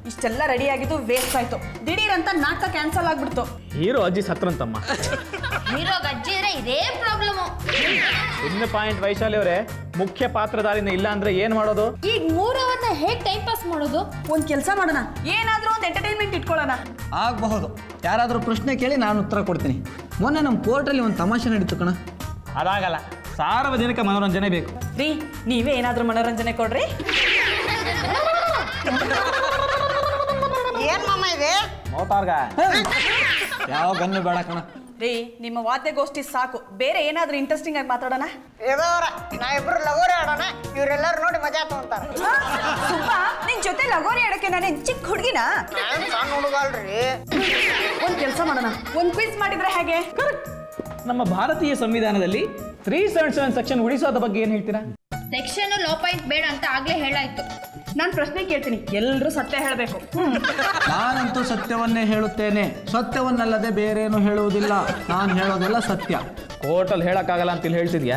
ಇಷ್ಟೆಲ್ಲ ರೆಡಿ ಆಗಿದ್ದು ವೇಸ್ಟ್ ಆಯ್ತು ದಿಢೀರ್ ಅಂತ ನಾಟಕ ಕ್ಯಾನ್ಸಲ್ ಆಗ್ಬಿಡ್ತು ಹೀರೋ ಅಜ್ಜಿ ಸತ್ರಂತಮ್ಮ ಹೀರೋ ಅಜ್ಜಿ ಇದ್ರೆ ಇದೇ ಪ್ರಾಬ್ಲಮು ಇನ್ನು ಪಾಯಿಂಟ್ ವೈಶಾಲಿ ಅವರೇ ಮುಖ್ಯ ಪಾತ್ರಧಾರಿನ ಇಲ್ಲ ಅಂದ್ರೆ ಏನ್ ಮಾಡೋದು ಈಗ ಮೂರ್ ಅವರ್ನ ಹೇಗ್ ಟೈಮ್ ಪಾಸ್ ಮಾಡೋದು ಒಂದ್ ಕೆಲಸ ಮಾಡೋಣ ಏನಾದ್ರೂ ಒಂದು ಎಂಟರ್ಟೈನ್ಮೆಂಟ್ ಇಟ್ಕೊಳ್ಳೋಣ ಆಗಬಹುದು ಯಾರಾದರೂ ಪ್ರಶ್ನೆ ಕೇಳಿ ನಾನು ಉತ್ತರ ಕೊಡ್ತೀನಿ ಮೊನ್ನೆ ನಮ್ಮ ಕೋರ್ಟಲ್ಲಿ ಒಂದು ತಮಾಷೆ ನಡೀತು ಕಣ ಅದಾಗಲ್ಲ ಸಾರ್ವಜನಿಕ ಮನೋರಂಜನೆ ಬೇಕು ರೀ ನೀವೇ ಏನಾದ್ರೂ ಮನೋರಂಜನೆ ಕೊಡ್ರಿ ಏನ್ ಮಾಮ ಇದೆ ಮೋಟಾರ್ಗ ಯಾವ ಗನ್ನು ಬೇಡ ಕಣ ರೀ ನಿಮ್ಮ ವಾದ್ಯಗೋಷ್ಠಿ ಸಾಕು ಬೇರೆ ಏನಾದ್ರೂ ಇಂಟ್ರೆಸ್ಟಿಂಗ್ ಆಗಿ ಮಾತಾಡೋಣ ಇರೋರ ನಾ ಇಬ್ರು ಲಗೋರಿ ಆಡೋಣ ಇವ್ರೆಲ್ಲರೂ ನೋಡಿ ಮಜಾ ತಗೊಂತಾರ ಸುಬ್ಬ ನಿನ್ ಜೊತೆ ಲಗೋರಿ ಆಡಕ್ಕೆ ನಾನೇನ್ ಚಿಕ್ಕ ಹುಡುಗಿನ ನಾನು ಸಣ್ಣ ಹುಡುಗ ಅಲ್ರಿ ಒಂದ್ ಕೆಲಸ ಮಾಡೋಣ ಒಂದ್ ಕ್ವಿಜ್ ಮಾಡಿದ್ರೆ ಹೇಗೆ ನಮ್ಮ ಭಾರತೀಯ ಸಂವಿಧಾನದಲ್ಲಿ ತ್ರೀ ಸೆವೆನ್ ಸೆವೆನ್ ಸೆಕ್ಷನ್ ಉಳಿಸೋದ ಬಗ್ಗೆ ಏನ್ ಹೇಳ್ತೀರಾ ಸೆಕ್ಷನ್ ಲೋ ಪಾಯಿಂಟ್ ಬೇಡ ಅಂತ ಆಗ್ಲೇ ಹೇಳಾಯ್ತು ನಾನ್ ಪ್ರಶ್ನೆ ಕೇಳ್ತೀನಿ ಎಲ್ರೂ ಸತ್ಯ ಹೇಳ್ಬೇಕು ನಾನಂತೂ ಸತ್ಯವನ್ನೇ ಹೇಳುತ್ತೇನೆ ಸತ್ಯವನ್ನಲ್ಲದೆ ಬೇರೇನು ಹೇಳುವುದಿಲ್ಲ ನಾನು ಹೇಳೋದೆಲ್ಲ ಸತ್ಯ ಕೋರ್ಟಲ್ಲಿ ಹೇಳಕ್ಕಾಗಲ್ಲ ಅಂತ ಇಲ್ಲಿ ಹೇಳ್ತಿದ್ಯಾ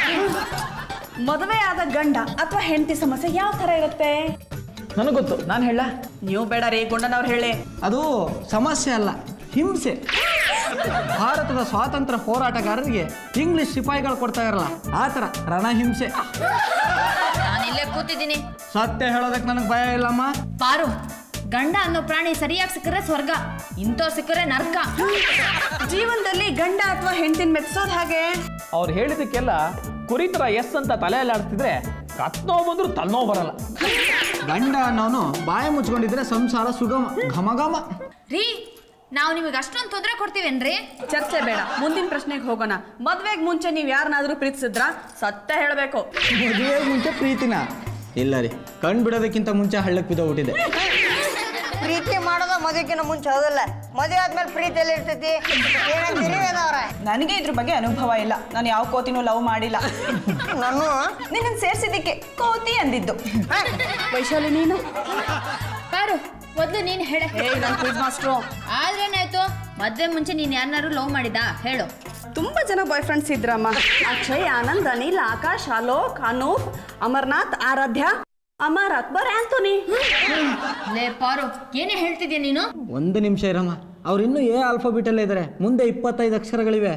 ಮದುವೆ ಆದ ಗಂಡ ಅಥವಾ ಹೆಂಡತಿ ಸಮಸ್ಯೆ ಯಾವ ತರ ಇರುತ್ತೆ ನನಗೆ ಗೊತ್ತು ನಾನು ಹೇಳ ನೀವು ಬೇಡ ರೀ ಗುಂಡನವ್ರು ಹೇಳಿ ಅದು ಸಮಸ್ಯೆ ಅಲ್ಲ ಹಿಂಸೆ ಭಾರತದ ಸ್ವಾತಂತ್ರ್ಯ ಹೋರಾಟಗಾರರಿಗೆ ಇಂಗ್ಲಿಷ್ ಸಿಪಾಯಿಗಳು ಕೊಡ್ತಾ ಇರಲ್ಲ ಆ ಥರ ರಣಹಿಂಸೆ ನಾನು ಇಲ್ಲೇ ಕೂತಿದ್ದೀನಿ ಸತ್ಯ ಹೇಳೋದಕ್ಕೆ ನನಗೆ ಭಯ ಇಲ್ಲಮ್ಮ ಪಾರು ಗಂಡ ಅನ್ನೋ ಪ್ರಾಣಿ ಸರಿಯಾಗಿ ಸಿಕ್ಕರೆ ಸ್ವರ್ಗ ಇಂಥವ್ರು ಸಿಕ್ಕರೆ ನರ್ಕ ಜೀವನದಲ್ಲಿ ಗಂಡ ಅಥವಾ ಹೆಂಡತಿನ ಮೆಚ್ಚೋದು ಹಾಗೆ ಅವ್ರು ಹೇಳಿದಕ್ಕೆಲ್ಲ ಕುರಿತರ ಎಸ್ ಅಂತ ತಲೆಯಲ್ಲಿ ಆಡ್ತಿದ್ರೆ ಕತ್ನೋವು ಬಂದ್ರು ತಲೆನೋವು ಬರಲ್ಲ ಗಂಡ ಅನ್ನೋನು ಬಾಯ ಮುಚ್ಕೊಂಡಿದ್ರೆ ಸಂಸಾರ ಸುಗಮ ಘಮ ಘಮ ರೀ ನಾವು ನಿಮಗೆ ಅಷ್ಟೊಂದು ತೊಂದರೆ ಕೊಡ್ತೀವೇನ್ರಿ ಚರ್ಚೆ ಬೇಡ ಮುಂದಿನ ಪ್ರಶ್ನೆಗೆ ಹೋಗೋಣ ಮದ್ವೆಗ್ ಮುಂಚೆ ನೀವು ಯಾರನ್ನಾದ್ರೂ ಪ್ರೀತಿಸಿದ್ರ ಸತ್ಯ ಹೇಳಬೇಕು ಮದುವೆ ಮುಂಚೆ ಪ್ರೀತಿನ ಇಲ್ಲ ರೀ ಕಣ್ ಬಿಡೋದಕ್ಕಿಂತ ಮುಂಚೆ ಹಳ್ಳಕ್ಕೆ ಬಿದ್ದೋಗ್ಬಿಟ್ಟಿದೆ ಪ್ರೀತಿ ಮಾಡೋದ ಮದುವೆಕಿನ್ನ ಮುಂಚೆ ಹೌದಲ್ಲ ಮದುವೆ ಆದ್ಮೇಲೆ ಪ್ರೀತಿ ಎಲ್ಲಿ ಇರ್ತೈತಿ ಏನಂತೀರಿ ವೇದವ್ರ ನನಗೆ ಇದ್ರ ಬಗ್ಗೆ ಅನುಭವ ಇಲ್ಲ ನಾನು ಯಾವ ಕೋತಿನೂ ಲವ್ ಮಾಡಿಲ್ಲ ನಾನು ನಿನ್ನ ಸೇರ್ಸಿದ್ದಕ್ಕೆ ಕೋತಿ ಅಂದಿದ್ದು ವೈಶಾಲಿ ನೀನು ಪಾರು ಮೊದಲು ನೀನು ಹೇಳ ಏ ನನ್ನ ಕ್ವಿಜ್ ಮಾಸ್ಟ್ರು ಆದ್ರೇನಾಯ್ತು ಮದ್ವೆ ಮುಂಚೆ ನೀನು ಯಾರನ್ನಾರು ಲವ್ ಮಾಡಿದಾ ಹೇಳು ತುಂಬಾ ಜನ ಬಾಯ್ ಫ್ರೆಂಡ್ಸ್ ಇದ್ರಮ್ಮ ಅಕ್ಷಯ್ ಆನಂದ್ ಅನಿಲ್ ಆಕಾಶ್ ಅಲೋಕ್ ಅನೂಪ್ ಅಮರ್ನಾಥ್ ಆರಾಧ್ಯ ಅಮರ್ ಅಕ್ಬರ್ ಆಂಟೋನಿ ಲೇ ಪಾರು ಏನೇ ಹೇಳ್ತಿದ್ಯಾ ನೀನು ಒಂದು ನಿಮಿಷ ಇರಮ್ಮ ಅವ್ರು ಇನ್ನೂ ಏ ಆಲ್ಫಾಬಿಟಲ್ಲೇ ಇದ್ದಾರೆ ಮುಂದೆ ಇಪ್ಪತ್ತೈದು ಅಕ್ಷರಗಳಿವೆ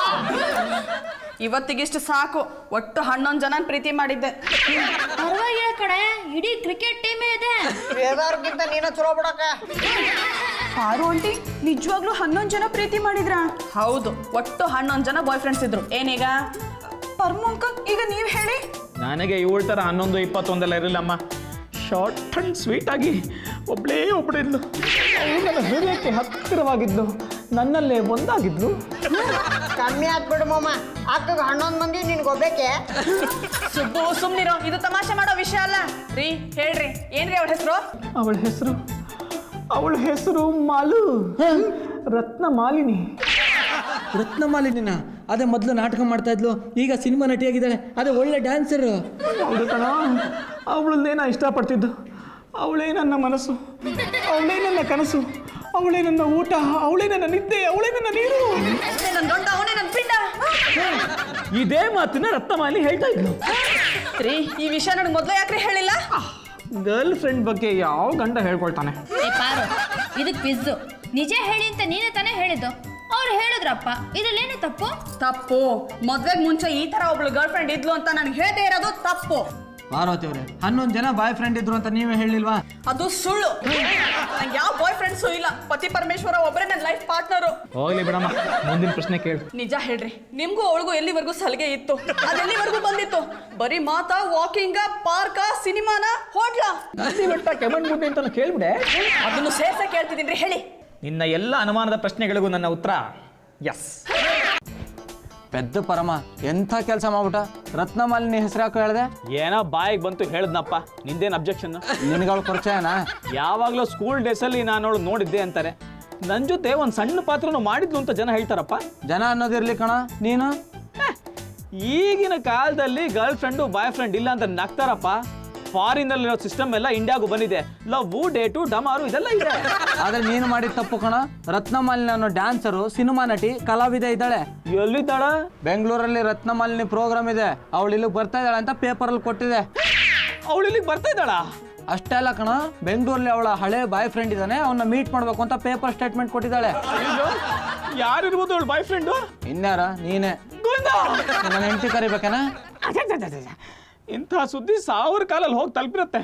ಇವತ್ತಿಗಿಷ್ಟು ಸಾಕು ಒಟ್ಟು ಹನ್ನೊಂದು ಜನ ಪ್ರೀತಿ ಮಾಡಿದ್ದೆ ಪರವಾಗಿಲ್ಲ ಕಡೆ ಇಡೀ ಕ್ರಿಕೆಟ್ ಟೀಮೇ ಇದೆ ವೇದವ್ರಿಗಿಂತ ನೀನು ಚಲೋ ಬಿಡಕ್ಕ ಪಾರು ಆಂಟಿ ನಿಜವಾಗ್ಲೂ ಹನ್ನೊಂದು ಜನ ಪ್ರೀತಿ ಮಾಡಿದ್ರ ಹೌದು ಒಟ್ಟು ಹನ್ನೊಂದು ಜನ ಬಾಯ್ ಫ್ರೆಂಡ್ಸ್ ಇದ್ರು ಏನೀಗ ಪರ್ಮು ಅಂಕಲ್ ಈಗ ನೀವು ಹೇಳಿ ನನಗೆ ಇವಳ ಥರ ಹನ್ನೊಂದು ಇಪ್ಪತ್ತೊಂದೆಲ್ಲ ಇರಲಿಲ್ಲಮ್ಮ ಶಾರ್ಟ್ ಅಂಡ್ ಸ್ವೀಟ್ ಆಗಿ ಒಬ್ಬಳೇ ಒಬ್ಬಳಿದ್ಲು ಅವಳು ನನ್ನ ಹೃದಯಕ್ಕೆ ಹತ್ತಿರವಾಗಿದ್ಲು ನನ್ನಲ್ಲೇ ಒಂದಾಗಿದ್ಲು ಕಮ್ಮಿ ಆತ್ಬಿಡು ಮಾಮ ಅಕ್ಕಗ ಹನ್ನೊಂದು ಮಂದಿ ನಿನ್ಗೆ ಒಬ್ಬೇಕೆ ಸುಬ್ಬು ಸುಮ್ನಿರೋ ಇದು ತಮಾಷೆ ಮಾಡೋ ವಿಷಯ ಅಲ್ಲ ರೀ ಹೇಳ್ರಿ ಏನ್ರಿ ಅವಳ ಹೆಸರು ಅವಳ ಹೆಸರು ಅವಳ ಹೆಸರು ಮಾಲು ರತ್ನ ಮಾಲಿನಿ ರತ್ನಮಾಲಿನಿನ ಅದೇ ಮೊದಲು ನಾಟಕ ಮಾಡ್ತಾ ಇದ್ಲು ಈಗ ಸಿನಿಮಾ ನಟಿಯಾಗಿದ್ದಾಳೆ ಅದೇ ಒಳ್ಳೆ ಡ್ಯಾನ್ಸರ್ ಹೌದು ಕಣ ಅವಳನ್ನೇ ನಾ ಇಷ್ಟಪಡ್ತಿದ್ದು ಅವಳೇ ನನ್ನ ಮನಸ್ಸು ಅವಳೇ ನನ್ನ ಕನಸು ಅವಳೇ ನನ್ನ ಊಟ ಅವಳೇ ನನ್ನ ನಿದ್ದೆ ಅವಳೇ ನನ್ನ ನೀರು ಅವನೇ ನನ್ನ ಗಂಡ ಅವನೇ ನನ್ನ ಪಿಂಡ ಇದೇ ಮಾತನ್ನ ರತ್ನಮಾಲಿ ಹೇಳ್ತಾ ಇದ್ಲು ರೀ ಈ ವಿಷಯ ನನಗೆ ಮೊದಲು ಯಾಕ್ರಿ ಹೇಳಿಲ್ಲ ಗರ್ಲ್ ಫ್ರೆಂಡ್ ಬಗ್ಗೆ ಯಾವ ಗಂಡ ಹೇಳ್ಕೊಳ್ತಾನೆ ಏ ಪಾರು ಇದು ಕ್ವಿಝು ನಿಜ ಹೇಳಿ ಅಂತ ನೀನೇ ತಾನೇ ಹೇಳಿದ್ದು ಅವ್ರು ಹೇಳಿದ್ರಪ್ಪ ಇದ್ರಲ್ಲೇನು ತಪ್ಪು ತಪ್ಪು ಮದ್ವೆಗ್ ಮುಂಚೆ ಈ ತರ ಒಬ್ಳು ಗರ್ಲ್ ಫ್ರೆಂಡ್ ಇದ್ಲು ಅಂತ ನನಗೆ ಹೇಳದೇ ಇರೋದು ತಪ್ಪು ಪಾರ್ವತಿ ಅವರೇ ಹನ್ನೊಂದು ಜನ ಬಾಯ್ ಫ್ರೆಂಡ್ ಇದ್ರು ಅಂತ ನೀವೇ ಹೇಳಿಲ್ವಾ ಅದು ಸುಳ್ಳು ನಂಗೆ ಯಾವ ಬಾಯ್ ಫ್ರೆಂಡ್ಸು ಇಲ್ಲ ಪತಿ ಪರಮೇಶ್ವರ ಒಬ್ಬರೇ ನನ್ನ ಲೈಫ್ ಪಾರ್ಟ್ನರು ಹೋಗ್ಲಿ ಬಿಡಮ್ಮ ಮುಂದಿನ ಪ್ರಶ್ನೆ ಕೇಳು ನಿಜ ಹೇಳ್ರಿ ನಿಮ್ಗೂ ಅವಳಿಗೂ ಎಲ್ಲಿವರೆಗೂ ಸಲಿಗೆ ಇತ್ತು ಅದೆಲ್ಲಿವರೆಗೂ ಬಂದಿತ್ತು ಬರೀ ಮಾತಾ ವಾಕಿಂಗ ಪಾರ್ಕ ಸಿನಿಮಾನ ಹೋಟ್ಲಾ ನಂದಿ ಬೆಟ್ಟ ಕೆಮಣ್ ಗುಡ್ಡೆ ಅಂತ ಕೇಳ್ಬಿಡೆ ಅದನ್ನು ಸೇರ್ಸ ಕೇಳ್ತಿದ್ದೀನಿ ಹೇಳಿ ನಿನ್ನ ಎಲ್ಲ ಅನುಮಾನದ ಪ್ರಶ್ನೆಗಳಿಗೂ ನನ್ನ ಉತ್ತರ ಎಸ್ ಪೆದ್ದ ಪರಮ ಎಂಥ ಕೆಲಸ ಮಾಡ್ಬಿಟ್ಟ ರತ್ನಮಾಲಿನಿ ಹೆಸರು ಯಾಕೋ ಹೇಳಿದೆ ಏನೋ ಬಾಯಿಗೆ ಬಂತು ಹೇಳ್ದನಪ್ಪ ನಿಂದೇನು ಅಬ್ಜೆಕ್ಷನ್ ನಿನಗಳ ಪರಿಚಯನಾ ಯಾವಾಗಲೂ ಸ್ಕೂಲ್ ಡೇಸಲ್ಲಿ ನಾನು ಅವಳು ನೋಡಿದ್ದೆ ಅಂತಾರೆ ನನ್ನ ಜೊತೆ ಒಂದು ಸಣ್ಣ ಪಾತ್ರನೂ ಮಾಡಿದ್ಲು ಅಂತ ಜನ ಹೇಳ್ತಾರಪ್ಪ ಜನ ಅನ್ನೋದಿರ್ಲಿ ಕಣ ನೀನು ಈಗಿನ ಕಾಲದಲ್ಲಿ ಗರ್ಲ್ ಫ್ರೆಂಡು ಬಾಯ್ ಫ್ರೆಂಡ್ ಇಲ್ಲ ಅಂತ ನಗ್ತಾರಪ್ಪ ಫಾರಿನಲ್ಲಿರೋ ಸಿಸ್ಟಮ್ ಎಲ್ಲ ಇಂಡಿಯಾಗೂ ಬಂದಿದೆ ಲವ್ ಡೇಟು ಡಮಾರು ಇದೆಲ್ಲ ಇದೆ ಆದ್ರೆ ನೀನು ಮಾಡಿದ ತಪ್ಪು ಕಣ ರತ್ನಮಾಲಿನಿ ಅನ್ನೋ ಡ್ಯಾನ್ಸರು ಸಿನಿಮಾ ನಟಿ ಕಲಾವಿದೆ ಇದ್ದಾಳೆ ಎಲ್ಲಿದ್ದಾಳ ಬೆಂಗಳೂರಲ್ಲಿ ರತ್ನಮಾಲಿನಿ ಪ್ರೋಗ್ರಾಮ್ ಇದೆ ಅವಳು ಇಲ್ಲಿಗೆ ಬರ್ತಾ ಇದ್ದಾಳೆ ಅಂತ ಪೇಪರಲ್ಲಿ ಕೊಟ್ಟಿದೆ ಅವಳು ಇಲ್ಲಿಗೆ ಬರ್ತಾ ಇದ್ದಾಳ ಅಷ್ಟೇ ಅಲ್ಲ ಕಣ ಬೆಂಗಳೂರಲ್ಲಿ ಅವಳ ಹಳೆ ಬಾಯ್ ಫ್ರೆಂಡ್ ಇದ್ದಾನೆ ಅವನ್ನ ಮೀಟ್ ಮಾಡ್ಬೇಕು ಅಂತ ಪೇಪರ್ ಸ್ಟೇಟ್ಮೆಂಟ್ ಕೊಟ್ಟಿದ್ದಾಳೆ ಇದು ಯಾರಿರ್ಬೋದು ಅವಳು ಬಾಯ್ ಫ್ರೆಂಡು ಇನ್ಯಾರ ನೀನೇ ನನ್ನ ಹೆಂಡತಿ ಕರಿಬೇಕೇನ ಇಂಥ ಸುದ್ದಿ ಸಾವಿರ ಕಾಲಲ್ಲಿ ಹೋಗಿ ತಲುಪಿರುತ್ತೆ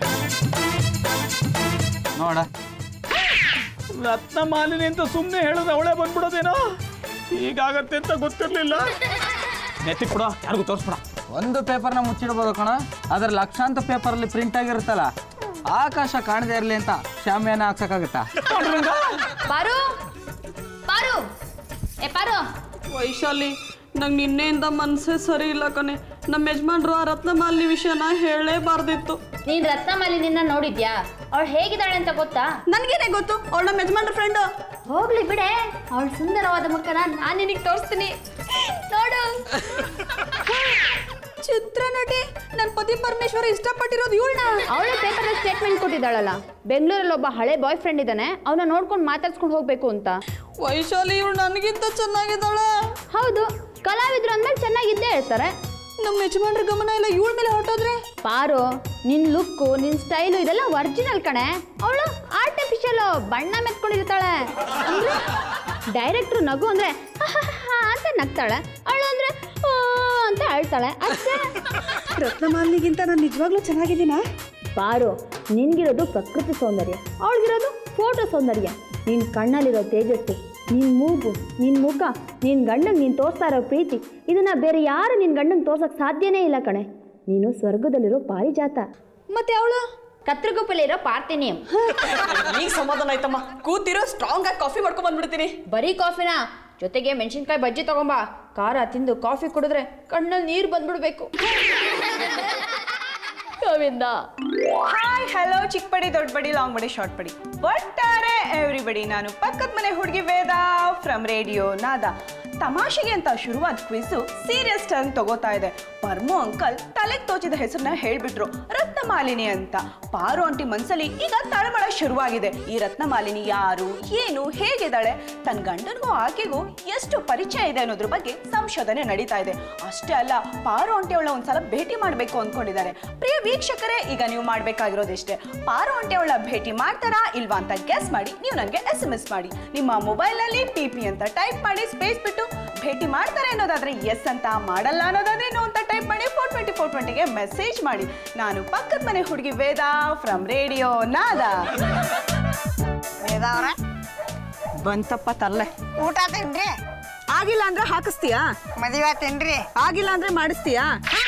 ನೋಡ ರತ್ನ ಮಾಲಿನಿ ಅಂತ ಸುಮ್ಮನೆ ಹೇಳಿದ್ರೆ ಅವಳೇ ಬಂದ್ಬಿಡೋದೇನೋ ಹೀಗಾಗತ್ತೆ ಅಂತ ಗೊತ್ತಿರ್ಲಿಲ್ಲ ನೆತ್ತಿ ಕೊಡ ಯಾರಿಗೂ ತೋರಿಸ್ಬಿಡ ಒಂದು ಪೇಪರ್ನ ಮುಚ್ಚಿಡ್ಬೋದು ಕಣ ಅದ್ರ ಲಕ್ಷಾಂತರ ಪೇಪರಲ್ಲಿ ಪ್ರಿಂಟ್ ಆಗಿರುತ್ತಲ್ಲ ಆಕಾಶ ಕಾಣದೇ ಇರಲಿ ಅಂತ ಶಾಮಿಯಾನ ಹಾಕ್ಸಕ್ಕಾಗತ್ತಾ ಪಾರು ಪಾರು ಏ ಪಾರು ವೈಶಾಲಿ ನಂಗೆ ನಿನ್ನೆಯಿಂದ ಮನಸ್ಸೇ ಸರಿ ಇಲ್ಲ ಕಣೆ ನಮ್ಮ ಯಜಮಾನ್ರು ಆ ರತ್ನಮಾಲಿನಿ ವಿಷಯನ ಹೇಳಲೇಬಾರ್ದಿತ್ತು ನೀನ್ ರತ್ನಮಾಲಿನಿನ ನೋಡಿದ್ಯಾ ಅವಳು ಹೇಗಿದ್ದಾಳೆ ಅಂತ ಗೊತ್ತಾ ನನಗೇನೆ ಗೊತ್ತು ಅವಳು ನಮ್ಮ ಯಜಮಾನ್ರ ಫ್ರೆಂಡು ಹೋಗ್ಲಿ ಬಿಡೆ ಅವಳ ಸುಂದರವಾದ ಮುಖನ ನಾನು ನಿನಗೆ ತೋರಿಸ್ತೀನಿ ನೋಡು ಚಿತ್ರನಟಿ ನನ್ನ ಪತಿ ಪರಮೇಶ್ವರ ಇಷ್ಟಪಟ್ಟಿರೋದು ಇವಳನ್ನ ಅವಳು ಪೇಪರ್ ಸ್ಟೇಟ್ಮೆಂಟ್ ಕೊಟ್ಟಿದ್ದಾಳಲ್ಲ ಬೆಂಗಳೂರಲ್ಲಿ ಒಬ್ಬ ಹಳೆ ಬಾಯ್ ಫ್ರೆಂಡ್ ಇದ್ದಾನೆ ಅವನ ನೋಡ್ಕೊಂಡು ಮಾತಾಡ್ಸ್ಕೊಂಡು ಹೋಗ್ಬೇಕು ಅಂತ ವೈಶಾಲಿ ಇವಳು ನನಗಿಂತ ಚೆನ್ನಾಗಿದ್ದಾಳೆ ಹೌದು ಕಲಾವಿದ್ರು ಅಂದ್ಮೇಲೆ ಚೆನ್ನಾಗಿದ್ದೇ ಹೇಳ್ತಾರೆ ನಮ್ಮ ಯಜಮಾನ್ರ ಗಮನ ಎಲ್ಲ ಇವಳ ಮೇಲೆ ಹೊರಟೋದ್ರೆ ಪಾರು ನಿನ್ ಲುಕ್ಕು ನಿನ್ ಸ್ಟೈಲು ಇದೆಲ್ಲ ಒರಿಜಿನಲ್ ಕಣೆ ಅವಳು ಆರ್ಟಿಫಿಷಿಯಲ್ ಬಣ್ಣ ಮೆತ್ಕೊಂಡಿರ್ತಾಳೆ ಅಂದ್ರೆ ಡೈರೆಕ್ಟ್ರು ನಗು ಅಂದ್ರೆ ಅಂತ ನಗ್ತಾಳೆ ಅವಳು ಅಂದ್ರೆ "ಆ" ಅಂತ ಅಳ್ತಾಳೆ ಅಷ್ಟೇ ರತ್ನಮಾಲಿನಿಗಿಂತ ನಾನು ನಿಜವಾಗ್ಲೂ ಚೆನ್ನಾಗಿದ್ದೀನಾ ಪಾರು ನಿನ್ಗಿರೋದು ಪ್ರಕೃತಿ ಸೌಂದರ್ಯ ಅವಳಿಗಿರೋದು ಫೋಟೋ ಸೌಂದರ್ಯ ನಿನ್ ಕಣ್ಣಲ್ಲಿರೋ ತೇಜಸ್ಸು ನಿನ್ ಮೂಗು ನಿನ್ ಮುಖ ನಿನ್ ಗಂಡಂಗೆ ನೀನು ತೋರಿಸ್ತಾ ಇರೋ ಪ್ರೀತಿ ಇದನ್ನ ಬೇರೆ ಯಾರು ನಿನ್ ಗಂಡಂಗೆ ತೋರ್ಸಕ್ ಸಾಧ್ಯನೇ ಇಲ್ಲ ಕಣೆ ನೀನು ಸ್ವರ್ಗದಲ್ಲಿರೋ ಪಾರಿಜಾತ ಮತ್ತೆ ಅವಳು ಕತ್ರಗುಪ್ಪಲಿರೋ ಪಾರ್ಥಿನಿಯಂ ಈಗ ಸಮಾಧಾನ ಆಯ್ತಮ್ಮ ಕೂತಿರೋ ಸ್ಟ್ರಾಂಗ್ ಆಗಿ ಕಾಫಿ ಮಾಡ್ಕೊಂಡ್ ಬಂದ್ಬಿಡ್ತೀನಿ ಬರೀ ಕಾಫಿನ ಜೊತೆಗೆ ಮೆಣಸಿನ್ಕಾಯಿ ಬಜ್ಜಿ ತಗೊಂಬಾ ಖಾರ ತಿಂದು ಕಾಫಿ ಕುಡಿದ್ರೆ ಕಣ್ಣಲ್ಲಿ ನೀರು ಬಂದ್ಬಿಡ್ಬೇಕು ಗೋವಿಂದ ಹಾಯ್ ಹಲೋ ಚಿಕ್ಕ ಬಡಿ ದೊಡ್ಡ ಬಡಿ ಲಾಂಗ್ ಬಡಿ ಶಾರ್ಟ್ ಬಡಿ ಒಟ್ಟಾರೆ ಎವ್ರಿಬಡಿ ನಾನು ಪಕ್ಕದ ಮನೆ ಹುಡುಗಿ ವೇದ ಫ್ರಮ್ ರೇಡಿಯೋ ನಾದ ತಮಾಷೆಗೆ ಅಂತ ಶುರುವಾದ ಕ್ವಿಝು ಸೀರಿಯಸ್ ಟರ್ನ್ ತಗೋತಾ ಇದೆ ಪರ್ಮು ಅಂಕಲ್ ತಲೆಗೆ ತೋಚಿದ ಹೆಸರನ್ನ ಹೇಳ್ಬಿಟ್ರು ರತ್ನಮಾಲಿನಿ ಅಂತ ಪಾರು ಆಂಟಿ ಮನ್ಸಲ್ಲಿ ಈಗ ತಳಮಳ ಶುರುವಾಗಿದೆ ಈ ರತ್ನಮಾಲಿನಿ ಯಾರು ಏನು ಹೇಗಿದ್ದಾಳೆ ತನ್ನ ಗಂಡನಿಗೂ ಆಕೆಗೂ ಎಷ್ಟು ಪರಿಚಯ ಇದೆ ಅನ್ನೋದ್ರ ಬಗ್ಗೆ ಸಂಶೋಧನೆ ನಡೀತಾ ಇದೆ ಅಷ್ಟೇ ಅಲ್ಲ ಪಾರು ಆಂಟಿ ಅವಳ ಒಂದ್ಸಲ ಭೇಟಿ ಮಾಡಬೇಕು ಅಂದ್ಕೊಂಡಿದ್ದಾರೆ ಪ್ರಿಯ ವೀಕ್ಷಕರೇ ಈಗ ನೀವು ಮಾಡಬೇಕಾಗಿರೋದಿಷ್ಟೇ ಪಾರು ಆಂಟಿ ಅವಳ ಭೇಟಿ ಮಾಡ್ತಾರಾ ಇಲ್ವಾ ಅಂತ ಗೆಸ್ ಮಾಡಿ ನೀವು ನನಗೆ ಎಸ್ ಎಮ್ ಎಸ್ ಮಾಡಿ ನಿಮ್ಮ ಮೊಬೈಲ್ನಲ್ಲಿ ಪಿ ಪಿ ಅಂತ ಟೈಪ್ ಮಾಡಿ ಸ್ಪೇಸ್ ಬಿಟ್ಟು ಭೇಟಿ ಮಾಡ್ತಾರೆ ಅನ್ನೋದಾದ್ರೆ ಎಸ್ ಅಂತ ಮಾಡಲ್ಲ ಅನ್ನೋದಾದ್ರೆ ನೋ ಅಂತ ಟೈಪ್ ಮಾಡಿ ಫೋರ್ ಟ್ವೆಂಟಿ ಫೋರ್ ಟ್ವೆಂಟಿಗೆ ಮೆಸೇಜ್ ಮಾಡಿ ನಾನು ಪಕ್ಕದ ಮನೆ ಹುಡುಗಿ ವೇದ ಫ್ರಮ್ ರೇಡಿಯೋ ನಾದ ವೇದವ್ರ ಬಂತಪ್ಪ ತರ್ಲೆ ಊಟ ತಿನ್ರಿ ಆಗಿಲ್ಲ ಅಂದ್ರೆ ಹಾಕಿಸ್ತೀಯಾ ಮದುವೆ ತಿನ್ರಿ ಆಗಿಲ್ಲ ಅಂದ್ರೆ ಮಾಡಿಸ್ತೀಯಾ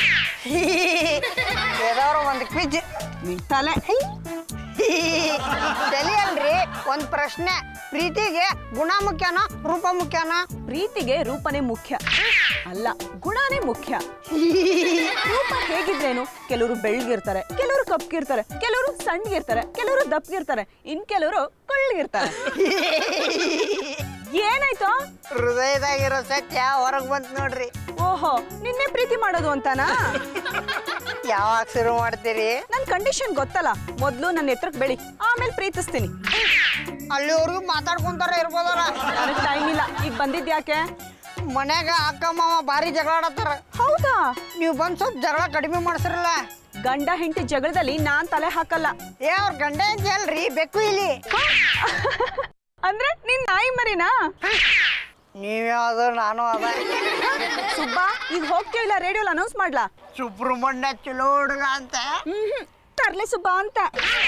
ವೇದವ್ರ ಒಂದು ಕ್ವಿಜ್ ತಲೆ ತಲೆ ಅಲ್ರಿ ಒಂದ್ ಪ್ರಶ್ನೆ ಪ್ರೀತಿಗೆ ಗುಣ ಮುಖ್ಯನೋ ರೂಪ ಮುಖ್ಯನೋ ಪ್ರೀತಿಗೆ ರೂಪನೇ ಮುಖ್ಯ ಅಲ್ಲ ಗುಣನೇ ಮುಖ್ಯ ರೂಪ ಹೇಗಿದ್ರೇನು ಕೆಲವರು ಬೆಳ್ಳಗಿರ್ತಾರೆ ಕೆಲವರು ಕಪ್ಪಗಿರ್ತಾರೆ ಕೆಲವರು ಸಣ್ಣಗಿರ್ತಾರೆ ಕೆಲವರು ದಪ್ಪಗಿರ್ತಾರೆ ಇನ್ ಕೆಲವರು ಕೊಳ್ಳಗಿರ್ತಾರೆ ಏನಾಯ್ತು ಹೃದಯದಾಗಿರೋ ಸತ್ಯ ಹೊರಗ್ ಬಂತ್ ನೋಡ್ರಿ ಓಹೋ ನಿನ್ನೆ ಪ್ರೀತಿ ಮಾಡೋದು ಅಂತಾನಾ ಯಾವಾಗ ಶುರು ಮಾಡ್ತೀರಿ ನನ್ ಕಂಡೀಷನ್ ಗೊತ್ತಲ್ಲ ಮೊದ್ಲು ನನ್ನ ಎತ್ತರಕ್ಕೆ ಬೆಳಿ ಆಮೇಲೆ ಪ್ರೀತಿಸ್ತೀನಿ ಅಲ್ಲಿವರೆಗೂ ಮಾತಾಡ್ಕೊಂತಾರ ಇರ್ಬೋದಾರ ನನಗೆ ಟೈಮ್ ಇಲ್ಲ ಈಗ ಬಂದಿದ್ಯಾಕೆ ಮನ್ಯಾಗ ಅಕ್ಕ ಮಾವ ಭಾರಿ ಜಗಳ ಆಡತ್ತಾರ ಹೌದಾ ನೀವು ಬಂದ್ ಸ್ವಲ್ಪ ಜಗಳ ಕಡಿಮೆ ಮಾಡ್ಸಿರಲ್ಲ ಗಂಡ ಹೆಂಡತಿ ಜಗಳದಲ್ಲಿ ನಾನ್ ತಲೆ ಹಾಕಲ್ಲ ಏ ಅವ್ರ ಗಂಡ ಅಂತ ಅಲ್ರಿ ಬೆಕ್ಕು ಇಲ್ಲಿ ಅಂದ್ರೆ ನೀನ್ ನಾಯಿ ಮರಿನಾ ನೀವ್ಯಾವ್ದು ನಾನು ಅದ ಸುಬ್ಬ ಈಗ ಹೋಗ್ತೀವಿಲ್ಲ ರೇಡಿಯೋಲ್ ಅನೌನ್ಸ್ ಮಾಡ್ಲಾ ಸುಬ್ರಹ್ಮಣ್ಯ ಚಲೋ ಹುಡುಗ ಅಂತ ಹ್ಮ್ ತರ್ಲೆ ಸುಬ್ಬ ಅಂತ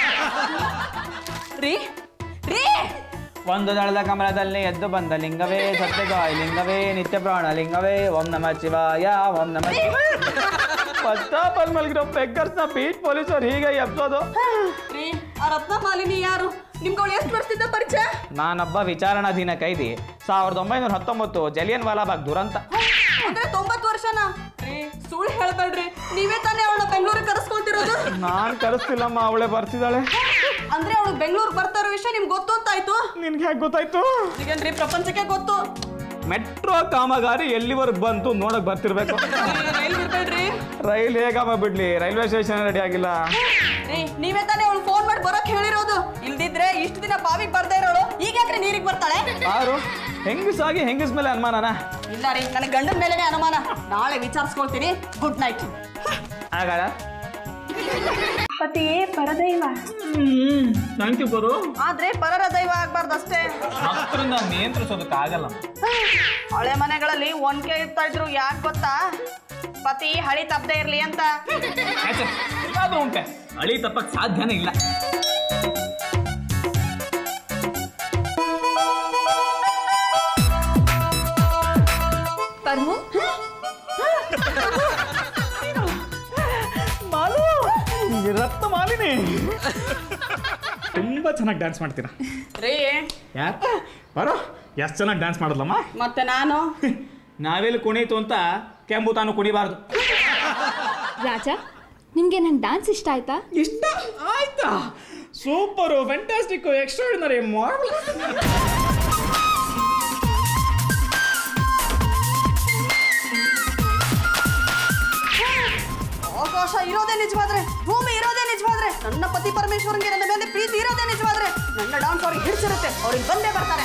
ರೀ ರೀ ಒಂದು ದಳದ ಕಮಲದಲ್ಲಿ ಎದ್ದು ಬಂದ ಲಿಂಗವೇ ಸತ್ಯಗಾಯ ಲಿಂಗವೇ ನಿತ್ಯ ಪ್ರಾಣ ಲಿಂಗವೇ ಓಂ ನಮ ಶಿವಾಯ ಓಂ ನಮ ಫಸ್ಟ್ ಆಫ್ ಆಲ್ ಮಲಗಿರೋ ಬೆಕ್ಕರ್ಸ್ನ ಬೀಟ್ ಪೊಲೀಸರು ಹೀಗೆ ಎಬ್ಸೋದು ರೀ ಆ ರತ್ನ ಮಾಲಿನಿ ಯಾರು ನಿಮ್ಗೆ ಅವಳು ಎಷ್ಟು ವರ್ಷದಿಂದ ಪರಿಚಯ ನಾನೊಬ್ಬ ವಿಚಾರಣಾಧೀನ ಕೈದಿ ಸಾವಿರದ ಒಂಬೈನೂರ ಹತ್ತೊಂಬತ್ತು ಜಲಿಯನ್ ವಾಲಾಬಾಗ್ ದುರಂತ ಅಂದ್ರೆ ತೊಂಬತ್ತು ವರ್ಷನಾ ರೀ ಸುಳ್ಳು ಹೇಳ್ಬೇಡ್ರಿ ನೀವೇ ತಾನೇ ಅವಳನ್ನ ಬೆಂಗಳೂರಿಗೆ ಕರೆಸ್ಕೊಳ್ತಿರೋದು ನಾನು ಕರೆಸ್ತಿಲ್ಲಮ್ಮ ಅವಳೇ ಬರ್ತಿದ್ದಾಳೆ ಅಂದ್ರೆ ಅವಳು ಬೆಂಗಳೂರು ಬರ್ತಾ ಇರೋ ವಿಷಯ ನಿಮ್ಗೆ ಗೊತ್ತು ಅಂತ ಆಯ್ತು ನಿನ್ಗೆ ಹೇಗೆ ಗೊತ್ತಾಯ್ತು ಈಗೇನ್ರಿ ಪ್ರಪಂಚಕ್ಕೆ ಗೊತ್ತು ಮೆಟ್ರೋ ಕಾಮಗಾರಿ ಎಲ್ಲಿವರೆಗೆ ಬಂತು ನೋಡಕ್ ಬರ್ತಿರ್ಬೇಕು ರೈಲ್ ಬಿಡ್ಬೇಡ್ರಿ ರೈಲ್ ಹೇಗಮ್ಮ ಬಿಡ್ಲಿ ರೈಲ್ವೆ ಸ್ಟೇಷನ್ ರೆಡಿ ಆಗಿಲ್ಲ ರೀ ನೀವೇ ತಾನೇ ಅವಳು ಫೋನ್ ಮಾಡಿ ಬರೋಕ್ ಹೇಳಿರೋದು ಇಲ್ದಿದ್ರೆ ಇಷ್ಟು ದಿನ ಬಾವಿಗೆ ಬರ್ದೇ ಇರೋಳು ಈಗ ಯಾಕ್ರೆ ನೀರಿಗೆ ಬರ್ತಾಳೆ ಯಾರು ಹೆಂಗಸಾಗಿ ಹೆಂಗಸ್ ಮೇಲೆ ಅನುಮಾನನ ಇಲ್ಲ ರೀ ನನ್ನ ಗಂಡನ ಮೇಲೆನೆ ಅನುಮಾನ ನಾಳೆ ವಿಚಾರಿಸ್ಕೊಳ್ತೀನಿ ಗುಡ್ ನೈಟ್ ಆಗಾರ ಪತಿಯೇ ಪರದೈವ ಹ್ಮ್ ಥ್ಯಾಂಕ್ ಯು ಗುರು ಆದ್ರೆ ಪರರ ದೈವ ಆಗ್ಬಾರ್ದು ಅಷ್ಟೇ ಭಕ್ತರನ್ನ ನಿಯಂತ್ರಿಸೋದಕ್ಕಾಗಲ್ಲ ಹಳೆ ಮನೆಗಳಲ್ಲಿ ಒನ್ಕೆ ಇರ್ತಾ ಇದ್ರು ಯಾಕೆ ಗೊತ್ತಾ ಪತಿ ಹಳಿ ತಪ್ಪದೆ ಇರ್ಲಿ ಅಂತ ಆಚೆ, ಎಲ್ಲಾದ್ರೂ ಉಂಟೆ ಹಳಿ ತಪ್ಪಕ್ ಸಾಧ್ಯನೇ ಇಲ್ಲ ಪರ್ಮು ಮಾಲು ಈ ರಕ್ತ ಮಾಲಿನಿ ತುಂಬಾ ಚೆನ್ನಾಗಿ ಡ್ಯಾನ್ಸ್ ಮಾಡ್ತೀರಾ ರೀ ಯಾಕೆ ಬರೋ ಎಷ್ಟು ಚೆನ್ನಾಗಿ ಡ್ಯಾನ್ಸ್ ಮಾಡೋದಮ್ಮ ಮತ್ತೆ ನಾನು ನಾವೆಲ್ಲಿ ಕುಣೀತು ಅಂತ ಕೆಂಬು ತಾನು ಕುಣಿಬಾರ್ದು ರಾಜ ನಿಮಗೆ ನನ್ನ ಡ್ಯಾನ್ಸ್ ಇಷ್ಟ ಆಯ್ತಾ ಇಷ್ಟ ಆಯ್ತಾ ಸೂಪರು ಫ್ಯಾಂಟಾಸ್ಟಿಕ್ ಎಕ್ಸ್ಟ್ರಾಡಿನರಿ ಮಾಡಲ್ ಆಕಾಶ ಇರೋದೇ ನಿಜವಾದ್ರೆ ಭೂಮಿ ಇರೋದೇ ನಿಜವಾದ್ರೆ ನನ್ನ ಪತಿ ಪರಮೇಶ್ವರನಿಗೆ ನನ್ನ ಮೇಲೆ ಪ್ರೀತಿ ಇರೋದೇ ನಿಜವಾದ್ರೆ ನನ್ನ ಡಾನ್ಸ್ ಅವ್ರಿಗೆ ಹಿಡಿಸಿರುತ್ತೆ ಅವ್ರಿಗೆ ಬಂದೇ ಬರ್ತಾರೆ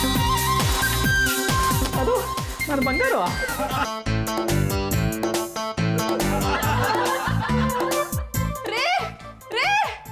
ಅದು ನಾನು ಬಂಗಾರ ರೀ ರೀ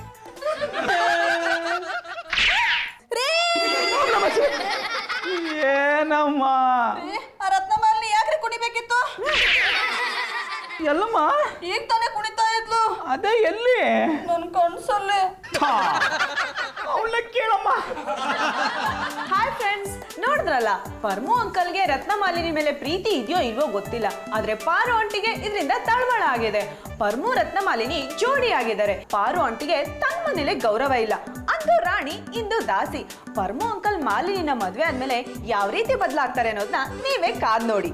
ಏನಮ್ಮ ಆ ರತ್ನಮಾಲಿನಿ ಯಾಕ್ರಿ ಕುಣಿಬೇಕಿತ್ತು ಎಲ್ಲಮ್ಮ ಈಗ ತಾನೇ ಕುಣಿತಾ ಇದ್ಲು ಅದೇ ಎಲ್ಲಿ ನನ್ ಕನ್ಸಲ್ಲಿ ಅವಳ ಕೇಳಮ್ಮ ಹಾಯ್ ಫ್ರೆಂಡ್ಸ್ ನೋಡಿದ್ರಲ್ಲ ಪರ್ಮು ಅಂಕಲ್ಗೆ ರತ್ನಮಾಲಿನಿ ಮೇಲೆ ಪ್ರೀತಿ ಇದೆಯೋ ಇಲ್ವೋ ಗೊತ್ತಿಲ್ಲ ಆದ್ರೆ ಪಾರು ಆಂಟಿಗೆ ಇದರಿಂದ ತಳಮಳ ಆಗಿದೆ ಪರ್ಮು ರತ್ನಮಾಲಿನಿ ಜೋಡಿ ಆಗಿದ್ದಾರೆ ಪಾರು ಆಂಟಿಗೆ ತನ್ನ ಮನೇಲೆ ಗೌರವ ಇಲ್ಲ ಅಂದು ರಾಣಿ ಇಂದು ದಾಸಿ ಪರ್ಮು ಅಂಕಲ್ ಮಾಲಿನಿನ ಮದ್ವೆ ಆದ್ಮೇಲೆ ಯಾವ ರೀತಿ ಬದಲಾಗ್ತಾರೆ ಅನ್ನೋದನ್ನ ನೀವೇ ಕಾದ್ ನೋಡಿ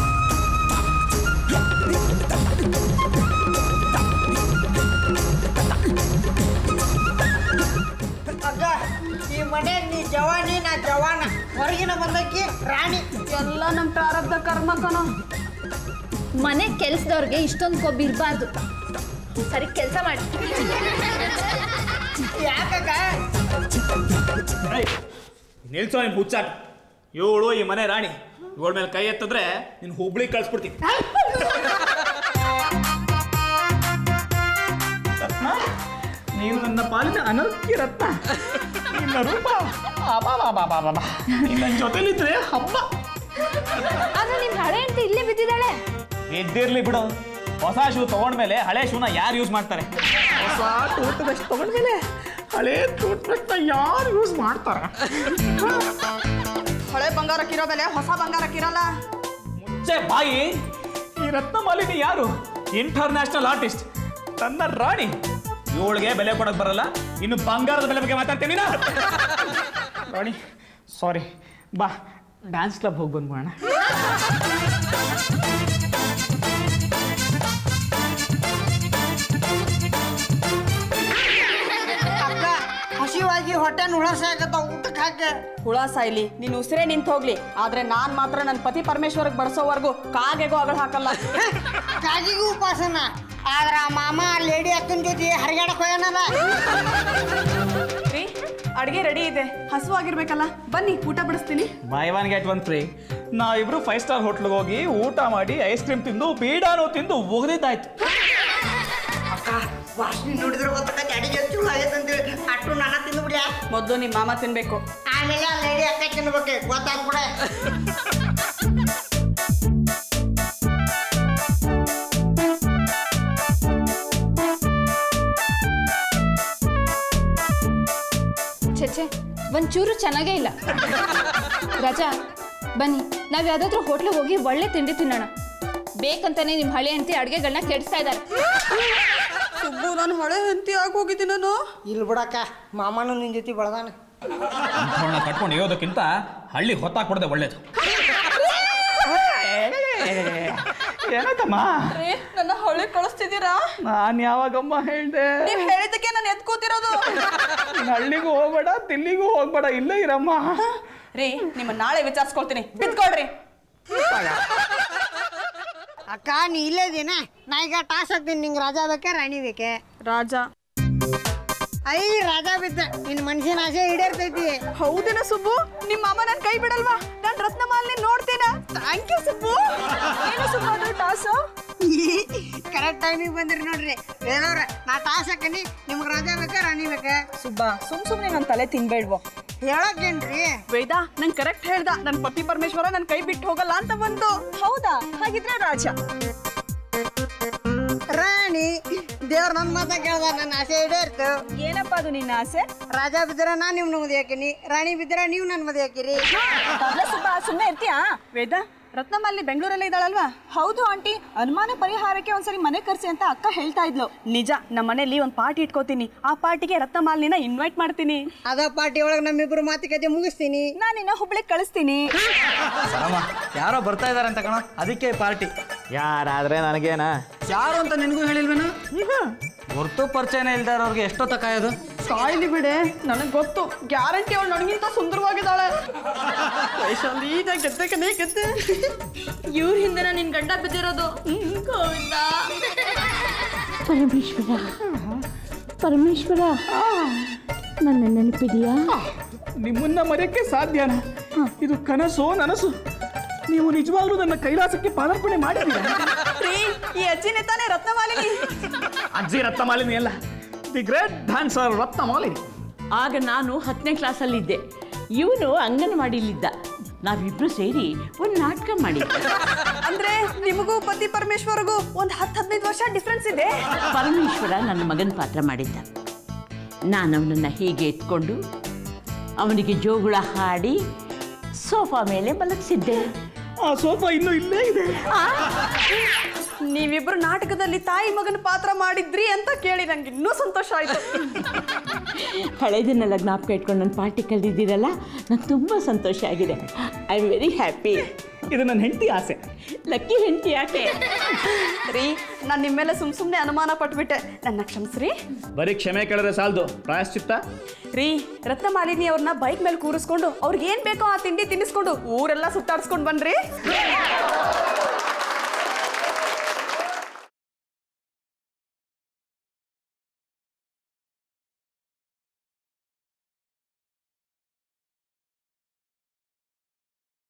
ಅಕ್ಕ ಈ ಮನೆ ನೀ ಜವಾನಿ ನಾ ಜವಾನ ಹೊರಗಿನ ಬಂದಕ್ಕಿ ರಾಣಿ ಎಲ್ಲ ನಮ್ ಪ್ರಾರಬ್ಧ ಕರ್ಮ ಕಣೋ ಮನೆ ಕೆಲ್ಸದವ್ರಿಗೆ ಇಷ್ಟೊಂದು ಕೊಬ್ಬು ಇರಬಾರ್ದು ಸರಿ ಕೆಲಸ ಮಾಡಿ ಯಾಕಕ್ಕ ನಿಲ್ಸೋ ನಿನ್ ಹುಚ್ಚಾಟ ಇವಳು ಈ ಮನೆ ರಾಣಿ ಇವಳ ಮೇಲೆ ಕೈ ಎತ್ತಿದ್ರೆ ನಿನ್ ಹುಬ್ಳಿ ಕಳ್ಸ್ಬಿಡ್ತೀನಿ ರತ್ನ ನೀನು ನನ್ನ ಪಾಲಿನ ಅನರ್ಕ್ಯ ರತ್ನ ನಿನ್ನ ರೂಪ ಅಬಾಬಾಬಾಬಾಬಾ. ನೀನ್ ನನ್ನ ಜೊತೆಲಿದ್ರೆ ಹಬ್ಬ ಆದ್ರೆ ನಿಮ್ ಹಳೆ ಹೆಂಡತಿ ಇಲ್ಲೇ ಬಿದ್ದಿದ್ದಾಳೆ ಎದ್ದಿರ್ಲಿ ಬಿಡು ಹೊಸ ಶೂ ತಗೊಂಡ್ಮೇಲೆ ಹಳೆ ಶೂನ ಯಾರು ಯೂಸ್ ಮಾಡ್ತಾರೆ ಹೊಸ ಟೂತ್ ಬ್ರಷ್ ತಗೊಂಡ್ಮೇಲೆ ಹಳೆ ಟೂತ್ ಬ್ರಷ್ನ ಯಾರು ಯೂಸ್ ಮಾಡ್ತಾರೆ ಹಳೆ ಬಂಗಾರಕ್ಕಿರೋ ಬೆಲೆ ಹೊಸ ಬಂಗಾರಕ್ಕಿರಲ್ಲ ಮುಚ್ಚೆ ಬಾಯಿ ಈ ರತ್ನಮಾಲಿನಿ ಯಾರು ಇಂಟರ್ನ್ಯಾಷನಲ್ ಆರ್ಟಿಸ್ಟ್ ತನ್ನ ರಾಣಿ ಇವಳಿಗೆ ಬೆಲೆ ಕೊಡಕ್ ಬರಲ್ಲ ಇನ್ನು ಬಂಗಾರದ ಬೆಲೆ ಬಗ್ಗೆ ಮಾತಾಡ್ತೀನಿ ನಾ. ರಾಣಿ ಸಾರಿ ಬಾ ಡ್ಯಾನ್ಸ್ ಕ್ಲಬ್ ಹೋಗಿ ಬಂದ್ಬೋಣ ಅಕ್ಕ ಹಸಿವಾಗಿ ಹೊಟ್ಟೆ ನುಳಸಾಕತ್ತ ಊಟಕ್ಕೆ ಹಾಕೆ ಹುಳ ಸಾಯ್ಲಿ ನೀನು ಉಸಿರೇ ನಿಂತು ಹೋಗ್ಲಿ ಆದ್ರೆ ನಾನ್ ಮಾತ್ರ ನನ್ನ ಪತಿ ಪರಮೇಶ್ವರಗ್ ಬಡಿಸೋವರೆಗೂ ಕಾಗೆಗೂ ಅಗಳು ಹಾಕಲ್ಲ ಕಾಗಿಗೂ ಉಪಾಸನ ಆದ್ರ ಆ ಮಾಮ ಲೇಡಿ ಅಕ್ಕನ ಜೊತೆ ಹರಿಗಾಡಕ್ ಹೋಗ್ಯಾನಲ್ಲ ರೀ ಅಡ್ಗೆ ರೆಡಿ ಇದೆ ಹಸುವಾಗಿರ್ಬೇಕಲ್ಲ ಬನ್ನಿ ಊಟ ಬಡಿಸ್ತೀನಿ buy one get one free ನಾವಿಬ್ರು ಫೈವ್ ಸ್ಟಾರ್ ಹೋಟ್ಲಿಗೆ ಹೋಗಿ ಊಟ ಮಾಡಿ ಐಸ್ ಕ್ರೀಮ್ ತಿಂದು ಬೀಡಾನು ತಿಂದು ಒಗದಿದ್ದಾಯ್ತು ಅಕ್ಕ ವಾಸನೆ ನೋಡಿದ್ರೆ ಗೊತ್ತಾಗತ್ತೆ ಅಡಿಗೆ ಚೂಳು ಆಗೈತೆ ಅಂತೇಳಿ ಅಟ್ಟು ನನ್ನ ತಿಂದ್ಬಿಡ್ಯಾ ಮೊದಲು ನಿಮ್ಮ ಮಾಮ ತಿನ್ಬೇಕು ಆಮೇಲೆ ಆ ಲೇಡಿ ಅಕ್ಕ ತಿನ್ಬೇಕು ಗೊತ್ತಾಗ್ಬಿಡೆ ಛೆ ಒಂಚೂರು ಚೆನ್ನಾಗೇ ಇಲ್ಲ ರಜಾ ಬನ್ನಿ ನಾವು ಯಾವ್ದಾದ್ರು ಹೋಟ್ಲಿಗೆ ಹೋಗಿ ಒಳ್ಳೆ ತಿಂಡಿ ತಿನ್ನೋಣ ಬೇಕಂತಾನೆ ನಿಮ್ಮ ಹಳೆ ಹೆಂಡತಿ ಅಡುಗೆಗಳನ್ನ ಕೆಡಿಸ್ತಾ ಇದ್ದಾರೆ ಸುಬ್ಬು ನಾನು ಹಳೆ ಹೆಂಡತಿ ಆಗೋಗಿದ್ದೀನಿ ನಾನು ಇಲ್ಲಿ ಬಿಡಕ್ಕ ಮಾಮನು ನಿನ್ ಜೊತೆ ಬೆಳ್ದಾನ ಅಂಥವ್ಳನ್ನ ಕಟ್ಕೊಂಡು ಇರೋದಕ್ಕಿಂತ ಹಳ್ಳಿ ಹೊತ್ತಾಕ್ಬಿಡದೆ ಒಳ್ಳೇದು ಏನಾಯ್ತಮ್ಮ ರೀ ನನ್ನ ಹೊಳೆ ಕಳಿಸ್ತಿದ್ದೀರಾ ನಾನು ಯಾವಾಗಮ್ಮ ಹೇಳ್ದೆ ನೀವ್ ಹೇಳಿದಕ್ಕೆ ನಾನು ಎದ್ ಕೂತಿರೋದು ನೀನ್ ಹಳ್ಳಿಗೂ ಹೋಗ್ಬೇಡ ದಿಲ್ಲಿಗೂ ಹೋಗ್ಬೇಡ ಇಲ್ಲೇ ಇರಮ್ಮ ರೀ ನಿಮ್ಮ ನಾಳೆ ವಿಚಾರಿಸ್ಕೊಳ್ತೀನಿ ಬಿದ್ಕೊಳ್ರಿ ಅಕ್ಕ ನೀ ಇಲ್ಲೇ ಇದೀನ ನಾ ಈಗ ಟಾಸ್ ಹಾಕ್ತೀನಿ ನಿಂಗೆ ರಾಜಾ ಬೇಕೆ ರಾಣಿ ಬೇಕೆ ರಾಜ ಐ ರಾಜಾ ಬಿದ್ದ ನಿನ್ನ ಮನ್ಸಿನ ಆಸೆ ಈಡೇರ್ತೈತಿ ಹೌದೇನ ಸುಬ್ಬು ನಿಮ್ಮ ಮಾಮ ನನ್ ಕೈ ಬಿಡಲ್ವಾ ನಾನ್ ರತ್ನಮಾಲಿನಿ ನೋಡ್ತೀನ ಥ್ಯಾಂಕ್ ಯು ಸುಬ್ಬು ಏನು ಸುಬ್ಬು ಅದು ಟಾಸು ಕರೆ ಕರೆಕ್ಟ್ ಟೈಮಿಗೆ ಬಂದಿರಿ ನೋಡ್ರಿ ಏನವ್ರ ನಾ ಟಾಸ್ ಹಾಕನಿ ನಿಮ್ಗೆ ರಜಾ ಬೇಕಾ ರಾಣಿ ಬೇಕಾ ಸುಬ್ಬ ಸುಮ್ ಸುಮ್ನೆ ನನ್ನ ತಲೆ ತಿನ್ಬೇಡ್ವೋ ಹೇಳಕ್ಕೇನ್ರಿ ವೇದ ನಂಗೆ ಕರೆಕ್ಟ್ ಹೇಳ್ದ ನನ್ನ ಪತಿ ಪರಮೇಶ್ವರ ನನ್ನ ಕೈ ಬಿಟ್ಟು ಹೋಗಲ್ಲ ಅಂತ ಬಂದು ಹೌದಾ ಹಾಗಿದ್ರೆ ರಾಜ ರಾಣಿ ದೇವ್ರ ನನ್ನ ಮಾತ ಕೇಳ್ದ ನನ್ನ ಆಸೆ ಈಡೇರ್ತು ಏನಪ್ಪ ಅದು ನಿನ್ನ ಆಸೆ ರಾಜಾ ಬಿದ್ದರೆ ನಾನು ನಿಮ್ನ ಮದುವೆ ಹಾಕಿನಿ ರಾಣಿ ಬಿದ್ದರೆ ನೀವು ನನ್ನ ಮದುವೆ ಹಾಕಿರಿ ಅಲ್ಲ ಸುಬ್ಬ ಸುಮ್ಮನೆ ಇರ್ತೀಯಾ ವೇದ ರತ್ನಮಾಲಿ ಬೆಂಗಳೂರಲ್ಲೇ ಇದ್ದಾಳಲ್ವಾ ಹೌದು ಆಂಟಿ ಅನುಮಾನ ಪರಿಹಾರಕ್ಕೆ ಒಂದ್ಸರಿ ಮನೆ ಕರ್ಸಿ ಅಂತ ಅಕ್ಕ ಹೇಳ್ತಾ ಇದ್ಲು ನಿಜ ನಮ್ಮ ಮನೇಲಿ ಒಂದು ಪಾರ್ಟಿ ಇಟ್ಕೋತೀನಿ ಆ ಪಾರ್ಟಿಗೆ ರತ್ನಮಾಲಿನ ಇನ್ವೈಟ್ ಮಾಡ್ತೀನಿ ಅದ ಪಾರ್ಟಿ ಒಳಗೆ ನಮ್ಮಿಬ್ರು ಮಾತುಕತೆ ಮುಗಿಸ್ತೀನಿ ನಾನು ಇನ್ನ ಹುಬ್ಳಿಗೆ ಕಳಿಸ್ತೀನಿ ಸರಮ್ಮ ಯಾರೋ ಬರ್ತಾ ಇದಾರೆ ಅಂತ ಕಣ ಅದಕ್ಕೆ ಪಾರ್ಟಿ ಯಾರಾದ್ರೆ ನನಗೇನ ಯಾರು ಅಂತ ನಿನಗೂ ಹೇಳಿಲ್ವೇನು ಹೊರ್ತು ಪರಿಚಯನೇ ಇಲ್ದೇ ಇರೋರ್ಗೆ ಎಷ್ಟೊತ್ತ ಕಾಯೋದು ಕಾಯ್ಲಿ ಬಿಡೆ ನನಗೆ ಗೊತ್ತು ಗ್ಯಾರಂಟಿ ಅವಳು ನನಗಿಂತ ಸುಂದರವಾಗಿದ್ದಾಳೆ ವೈಶಾಲಿ ಗೆದ್ದಕ್ಕೆ ಗೆದ್ದೆ ಇವ್ರ ಹಿಂದೆ ನಿನ್ ಗಂಡ ಬಿದ್ದಿರೋದು ಗೋವಿಂದ ಪರಮೇಶ್ವರ ಪರಮೇಶ್ವರ ನನ್ನ ನೆನಪಿದೆಯಾ ನಿಮ್ಮನ್ನ ಮರೆಯಕ್ಕೆ ಸಾಧ್ಯನಾ ಇದು ಕನಸೋ ನನಸು ನೀವು ನಿಜವಾಗ್ಲೂ ನನ್ನ ಕೈಲಾಸಕ್ಕೆ ಪಾದಾರ್ಪಣೆ ಮಾಡಿದ್ದೀರಾ ಈ ಅಜ್ಜಿನೇ ತಾನೇ ರತ್ನಮಾಲಿನಿ ಅಜ್ಜಿ ರತ್ನಮಾಲಿನಿ ಅಲ್ಲ ದಿ ಗ್ರೇಟ್ ಡ್ಯಾನ್ಸರ್ ರತ್ನಮಾಲಿನಿ ಆಗ ನಾನು ಹತ್ತನೇ ಕ್ಲಾಸಲ್ಲಿದ್ದೆ ಇವನು ಅಂಗನವಾಡಿಲಿದ್ದ ನಾವಿಬ್ರು ಸೇರಿ ಒಂದು ನಾಟಕ ಮಾಡಿದ್ದೆ ಅಂದ್ರೆ ನಿಮಗೂ ಪತಿ ಪರಮೇಶ್ವರ್ಗೂ ಒಂದ್ ಹತ್ತು ಹದಿನೈದು ವರ್ಷ ಡಿಫ್ರೆನ್ಸ್ ಇದೆ ಪರಮೇಶ್ವರ ನನ್ನ ಮಗನ ಪಾತ್ರ ಮಾಡಿದ್ದ ನಾನು ಅವನನ್ನು ಹೀಗೆ ಎತ್ಕೊಂಡು ಅವನಿಗೆ ಜೋಗುಳ ಹಾಡಿ ಸೋಫಾ ಮೇಲೆ ಮಲಗಿಸಿದ್ದೆ ಆ ಸೋಫಾ ಇನ್ನೂ ಇಲ್ಲೇ ಇದೆ ನೀವಿಬ್ರು ನಾಟಕದಲ್ಲಿ ತಾಯಿ ಮಗನ ಪಾತ್ರ ಮಾಡಿದ್ರಿ ಅಂತ ಕೇಳಿ ನಂಗೆ ಇನ್ನೂ ಸಂತೋಷ ಆಯ್ತು ಹಳೆದನ್ನೆಲ್ಲ ಜ್ಞಾಪಕ ಇಟ್ಕೊಂಡು ನನ್ನ ಪಾರ್ಟಿ ಕಳೆದಿದ್ದೀರಲ್ಲ ನಂಗೆ ತುಂಬ ಸಂತೋಷ ಆಗಿದೆ ಐ ಆಮ್ ವೆರಿ ಹ್ಯಾಪಿ ಇದು ನನ್ನ ಹೆಂಡತಿ ಆಸೆ ಲಕ್ಕಿ ಹೆಂಡತಿ ಯಾಕೆ ರೀ ನಾನು ನಿಮ್ಮ ಮೇಲೆ ಸುಮ್ ಸುಮ್ಮನೆ ಅನುಮಾನ ಪಟ್ಬಿಟ್ಟೆ ನನ್ನ ಕ್ಷಮಿಸ್ರಿ ಬರೀ ಕ್ಷಮೆ ಕೇಳಿದ್ರೆ ಸಾಲದು ಪ್ರಾಯಶ್ಚಿತ್ತ ರೀ ರತ್ನಮಾಲಿನಿ ಅವ್ರನ್ನ ಬೈಕ್ ಮೇಲೆ ಕೂರಿಸ್ಕೊಂಡು ಅವ್ರಿಗೆ ಏನ್ ಬೇಕೋ ಆ ತಿಂಡಿ ತಿನ್ನಿಸ್ಕೊಂಡು ಊರೆಲ್ಲ ಸುತ್ತಾಡ್ಸ್ಕೊಂಡು ಬನ್ರಿ